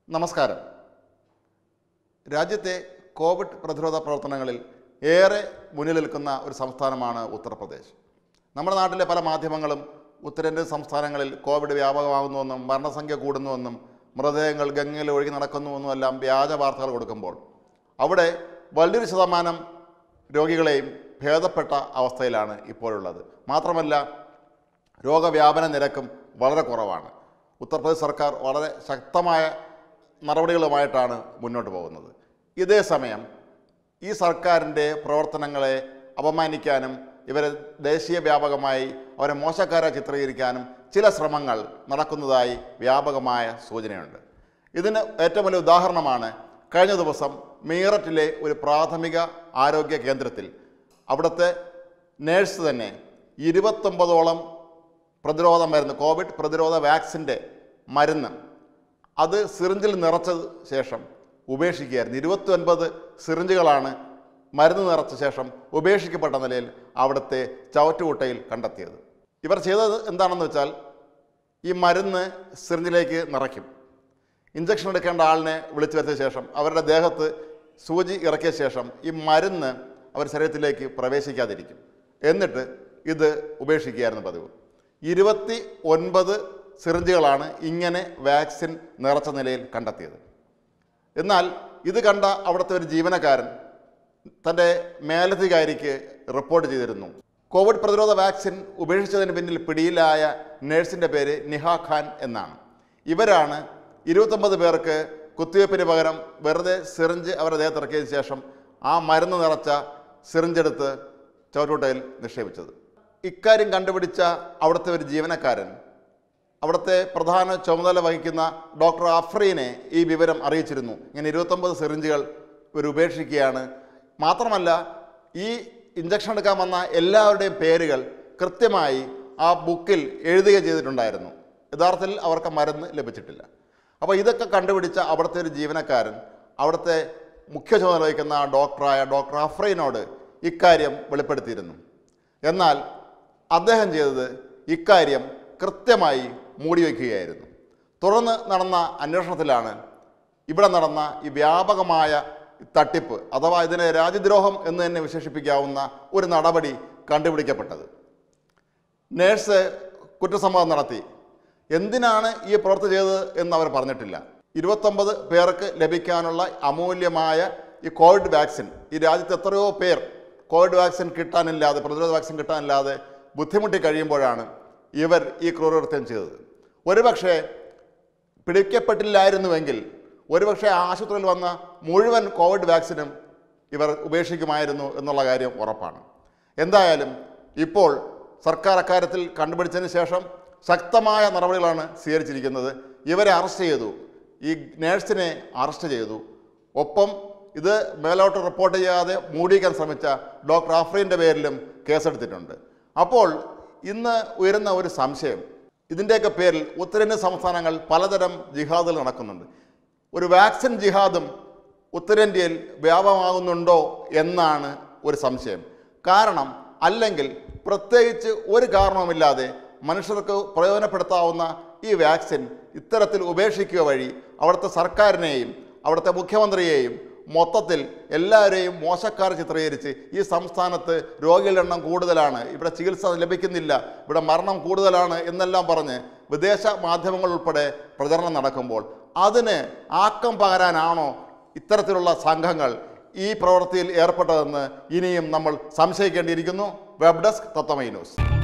നമസ്കാരം രാജ്യത്തെ കോവിഡ് പ്രതിരോധ പ്രവർത്തനങ്ങളിൽ ഏറെ മുന്നിൽ നിൽക്കുന്ന ഒരു സംസ്ഥാനമാണ് ഉത്തർപ്രദേശ് നമ്മുടെ നാട്ടിലെ പല മാധ്യമങ്ങളും ഉത്തരേന്ത്യൻ സംസ്ഥാനങ്ങളിൽ കോവിഡ് വ്യാപകമാകുന്നുവെന്നും മരണസംഖ്യ കൂടുന്നുവെന്നും മൃതദേഹങ്ങൾ ഗംഗയിൽ ഒഴുകി നടക്കുന്നുവെന്നും എല്ലാം വ്യാജ വാർത്തകൾ കൊടുക്കുമ്പോൾ അവിടെ വലിയൊരു ശതമാനം രോഗികളെയും ഭേദപ്പെട്ട അവസ്ഥയിലാണ് ഇപ്പോഴുള്ളത് മാത്രമല്ല രോഗവ്യാപന നിരക്കും വളരെ കുറവാണ് ഉത്തർപ്രദേശ് സർക്കാർ വളരെ ശക്തമായ നടപടികളുമായിട്ടാണ് മുന്നോട്ട് പോകുന്നത് ഇതേ സമയം ഈ സർക്കാരിൻ്റെ പ്രവർത്തനങ്ങളെ അപമാനിക്കാനും ഇവരെ ദേശീയ വ്യാപകമായി അവരെ മോശക്കാരെ ചിത്രീകരിക്കാനും ചില ശ്രമങ്ങൾ നടക്കുന്നതായി വ്യാപകമായ സൂചനയുണ്ട് ഇതിന് ഏറ്റവും വലിയ ഉദാഹരണമാണ് കഴിഞ്ഞ ദിവസം മീററ്റിലെ ഒരു പ്രാഥമിക ആരോഗ്യ കേന്ദ്രത്തിൽ അവിടുത്തെ നേഴ്സ് തന്നെ ഇരുപത്തൊമ്പതോളം പ്രതിരോധ മരുന്ന് കോവിഡ് പ്രതിരോധ വാക്സിൻ്റെ മരുന്ന് അത് സിറിഞ്ചിൽ നിറച്ച ശേഷം ഉപേക്ഷിക്കുകയായിരുന്നു ഇരുപത്തി ഒൻപത് സിറിഞ്ചുകളാണ് മരുന്ന് നിറച്ച ശേഷം ഉപേക്ഷിക്കപ്പെട്ട നിലയിൽ അവിടുത്തെ ചവറ്റുകുട്ടയിൽ കണ്ടെത്തിയത് ഇവർ ചെയ്തത് എന്താണെന്ന് വെച്ചാൽ ഈ മരുന്ന് സിറിഞ്ചിലേക്ക് നിറയ്ക്കും ഇഞ്ചക്ഷൻ എടുക്കേണ്ട ആളിനെ വിളിച്ചു വരുത്തിയ ശേഷം അവരുടെ ദേഹത്ത് സൂചി ഇറക്കിയ ശേഷം ഈ മരുന്ന് അവർ ശരീരത്തിലേക്ക് പ്രവേശിക്കാതിരിക്കും എന്നിട്ട് ഇത് ഉപേക്ഷിക്കുകയായിരുന്നു പതിവ് ഇരുപത്തി ഒൻപത് സിറിഞ്ചുകളാണ് ഇങ്ങനെ വാക്സിൻ നിറച്ച നിലയിൽ കണ്ടെത്തിയത് എന്നാൽ ഇത് കണ്ട അവിടുത്തെ ഒരു ജീവനക്കാരൻ തൻ്റെ മേലധികാരിക്ക് റിപ്പോർട്ട് ചെയ്തിരുന്നു കോവിഡ് പ്രതിരോധ വാക്സിൻ ഉപേക്ഷിച്ചതിന് പിന്നിൽ പിടിയിലായ നഴ്സിൻ്റെ പേര് നിഹ ഖാൻ എന്നാണ് ഇവരാണ് ഇരുപത്തൊമ്പത് പേർക്ക് കുത്തിവയ്പ്പിന് പകരം വെറുതെ സിറിഞ്ച് അവരുടെ ദേഹത്ത് ഇറക്കിയതിന് ശേഷം ആ മരുന്ന് നിറച്ച സിറിഞ്ചെടുത്ത് ചവറ്റുകുട്ടയിൽ നിക്ഷേപിച്ചത് ഇക്കാര്യം കണ്ടുപിടിച്ച അവിടുത്തെ ഒരു ജീവനക്കാരൻ അവിടുത്തെ പ്രധാന ചുമതല വഹിക്കുന്ന ഡോക്ടർ അഫ്രീനെ ഈ വിവരം അറിയിച്ചിരുന്നു ഇങ്ങനെ ഇരുപത്തൊമ്പത് സിറിഞ്ചുകൾ ഇവർ ഉപേക്ഷിക്കുകയാണ് മാത്രമല്ല ഈ ഇഞ്ചക്ഷൻ എടുക്കാൻ വന്ന എല്ലാവരുടെയും പേരുകൾ കൃത്യമായി ആ ബുക്കിൽ എഴുതുക ചെയ്തിട്ടുണ്ടായിരുന്നു യഥാർത്ഥത്തിൽ അവർക്ക് മരുന്ന് ലഭിച്ചിട്ടില്ല അപ്പോൾ ഇതൊക്കെ കണ്ടുപിടിച്ച അവിടുത്തെ ഒരു ജീവനക്കാരൻ അവിടുത്തെ മുഖ്യ ചുമതല വഹിക്കുന്ന ആ ഡോക്ടറായ ഡോക്ടർ അഫ്രീനോട് ഇക്കാര്യം വെളിപ്പെടുത്തിയിരുന്നു എന്നാൽ അദ്ദേഹം ചെയ്തത് ഇക്കാര്യം കൃത്യമായി മൂടി വയ്ക്കുകയായിരുന്നു തുടർന്ന് നടന്ന അന്വേഷണത്തിലാണ് ഇവിടെ നടന്ന ഈ വ്യാപകമായ തട്ടിപ്പ് അഥവാ ഇതിനെ രാജ്യദ്രോഹം എന്ന് തന്നെ വിശേഷിപ്പിക്കാവുന്ന ഒരു നടപടി കണ്ടുപിടിക്കപ്പെട്ടത് നേഴ്സ് കുറ്റസമ്മതം നടത്തി എന്തിനാണ് ഈ പ്രവൃത്തി ചെയ്തത് എന്ന് അവർ പറഞ്ഞിട്ടില്ല ഇരുപത്തൊമ്പത് പേർക്ക് ലഭിക്കാനുള്ള അമൂല്യമായ ഈ കോവിഡ് വാക്സിൻ ഈ രാജ്യത്ത് എത്രയോ പേർ കോവിഡ് വാക്സിൻ കിട്ടാനില്ലാതെ പ്രതിരോധ വാക്സിൻ കിട്ടാനില്ലാതെ ബുദ്ധിമുട്ടി കഴിയുമ്പോഴാണ് ഇവർ ഈ ക്രൂരകൃത്യം ചെയ്തത് ഒരുപക്ഷെ പിടിക്കപ്പെട്ടില്ലായിരുന്നുവെങ്കിൽ ഒരുപക്ഷെ ആശുപത്രിയിൽ വന്ന മുഴുവൻ കോവിഡ് വാക്സിനും ഇവർ ഉപേക്ഷിക്കുമായിരുന്നു എന്നുള്ള കാര്യം ഉറപ്പാണ് എന്തായാലും ഇപ്പോൾ സർക്കാർ അക്കാര്യത്തിൽ കണ്ടുപിടിച്ചതിന് ശേഷം ശക്തമായ നടപടികളാണ് സ്വീകരിച്ചിരിക്കുന്നത് ഇവരെ അറസ്റ്റ് ചെയ്തു ഈ നേഴ്സിനെ അറസ്റ്റ് ചെയ്തു ഒപ്പം ഇത് മേലോട്ട് റിപ്പോർട്ട് ചെയ്യാതെ മൂടിക്കാൻ ശ്രമിച്ച ഡോക്ടർ ആഫ്രീൻ്റെ പേരിലും കേസെടുത്തിട്ടുണ്ട് അപ്പോൾ ഇന്ന് ഉയരുന്ന ഒരു സംശയം ഇതിൻ്റെയൊക്കെ പേരിൽ ഉത്തരേന്ത്യൻ സംസ്ഥാനങ്ങൾ പലതരം ജിഹാദുകൾ നടക്കുന്നുണ്ട് ഒരു വാക്സിൻ ജിഹാദും ഉത്തരേന്ത്യയിൽ വ്യാപകമാകുന്നുണ്ടോ എന്നാണ് ഒരു സംശയം കാരണം അല്ലെങ്കിൽ പ്രത്യേകിച്ച് ഒരു കാരണവുമില്ലാതെ മനുഷ്യർക്ക് പ്രയോജനപ്പെടുത്താവുന്ന ഈ വാക്സിൻ ഇത്തരത്തിൽ ഉപേക്ഷിക്കുക വഴി അവിടുത്തെ സർക്കാരിനെയും അവിടുത്തെ മുഖ്യമന്ത്രിയെയും മൊത്തത്തിൽ എല്ലാവരെയും മോശക്കാർ ചിത്രീകരിച്ച് ഈ സംസ്ഥാനത്ത് രോഗികളുടെ എണ്ണം കൂടുതലാണ് ഇവിടെ ചികിത്സ ലഭിക്കുന്നില്ല ഇവിടെ മരണം കൂടുതലാണ് എന്നെല്ലാം പറഞ്ഞ് വിദേശ മാധ്യമങ്ങൾ ഉൾപ്പെടെ പ്രചരണം നടക്കുമ്പോൾ അതിന് ആക്കം പകരാനാണോ ഇത്തരത്തിലുള്ള സംഘങ്ങൾ ഈ പ്രവൃത്തിയിൽ ഏർപ്പെട്ടതെന്ന് ഇനിയും നമ്മൾ സംശയിക്കേണ്ടിയിരിക്കുന്നു വെബ് ഡെസ്ക് തത്തമൈ ന്യൂസ്